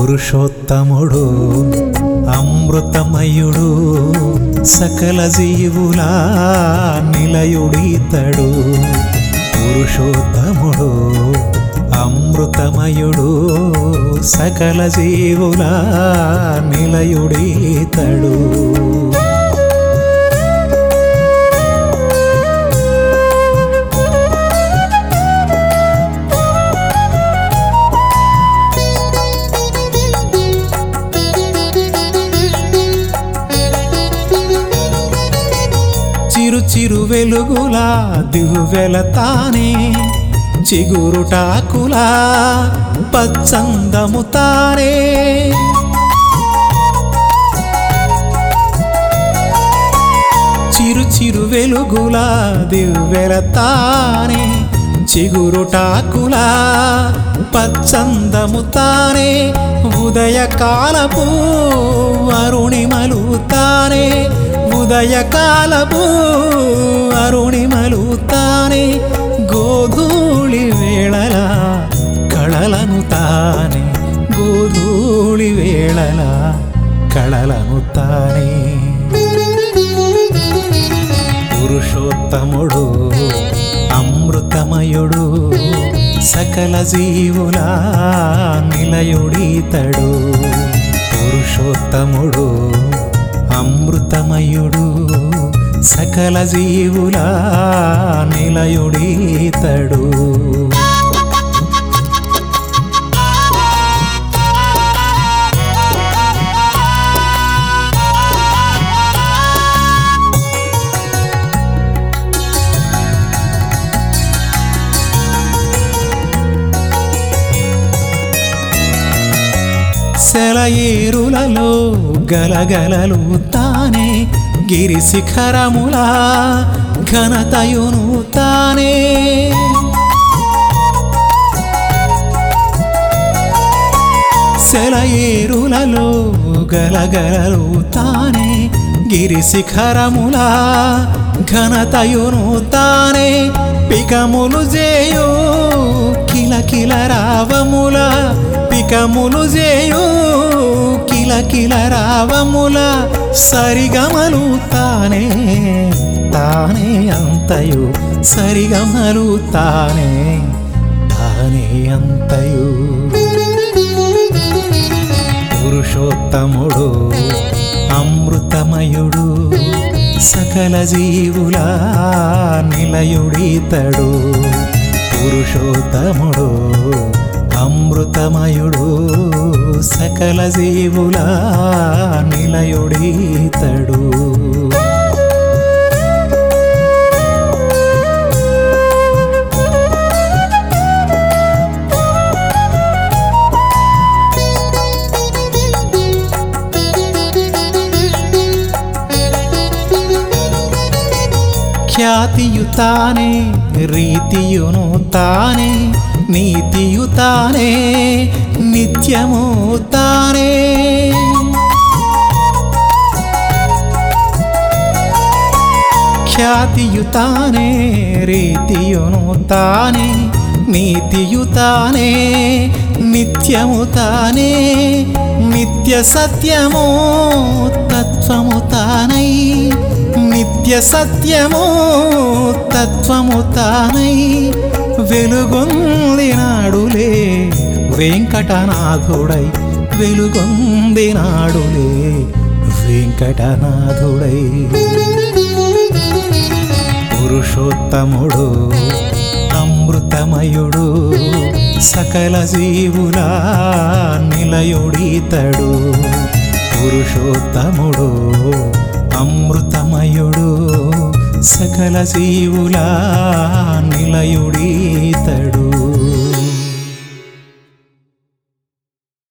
పురుషోత్తముడు అమృతమయుడు సకల జీవుల నిలయుడీతడు పురుషోత్తముడు అమృతమయుడు సకల జీవుల నిలయుడీతడు చిరు చిరు వెలుగులా దివ్వెల తానే చిగురుటాకులా పచ్చందము తానే చిరు చిరు వెలుగులా దివ్వెల తానే చిగురుటాకులా పచ్చందము తానే ఉదయకాలపు అరుణిమలు తానే ఉదయకాలపు అరుణిమలు తానే గోధూళి వేళలా కళలను తానే గోధూళి వేళలా కళలను తానే పురుషోత్తముడు అమృతమయుడు సకల జీవుల నిలయుడీతడు పురుషోత్తముడు అమృతమయుడు సకల జీవుల నిలయుడీతడు సెలయేరులలో గలగలలు తానే గిరి శిఖరములా ఘనతయును తానే సెలయేరులలో గలగలలు తానే గిరి శిఖరములా ఘనతయును తానే పికములు చేయు కిలకిల రావముల పికములు చేయు కిలకిల రావముల సరిగమలు తానే తానే అంతయు సరిగమలు తానే తానే అంతయు పురుషోత్తముడు అమృతమయుడు సకల జీవుల నిలయుడీతడు పురుషోత్తముడు అమృతమయుడు సకల జీవుల నిలయుడీతడు ఖ్యాతియు తానే ರೀತಿಯುನು ತಾನೇ ನೀತಿಯು ತಾನೇ ನಿತ್ಯಮೂ ತಾನೇ ಖ್ಯಾತಿಯು ತಾನೇ ರೀತಿಯುನು ತಾನೇ ನೀತಿಯು ತಾನೇ నిత్యము తానే నిత్య సత్యము తత్వము తానై నిత్య సత్యము తత్వము తానై వెలుగొందినాడులే వెంకటనాథుడై వెలుగొందినాడులే వెంకటనాథుడై పురుషోత్తముడు అమృతమయుడు సకల జీవుల నిలయుడీతడు పురుషోత్తముడు అమృతమయుడు సకల జీవుల నిలయుడీతడు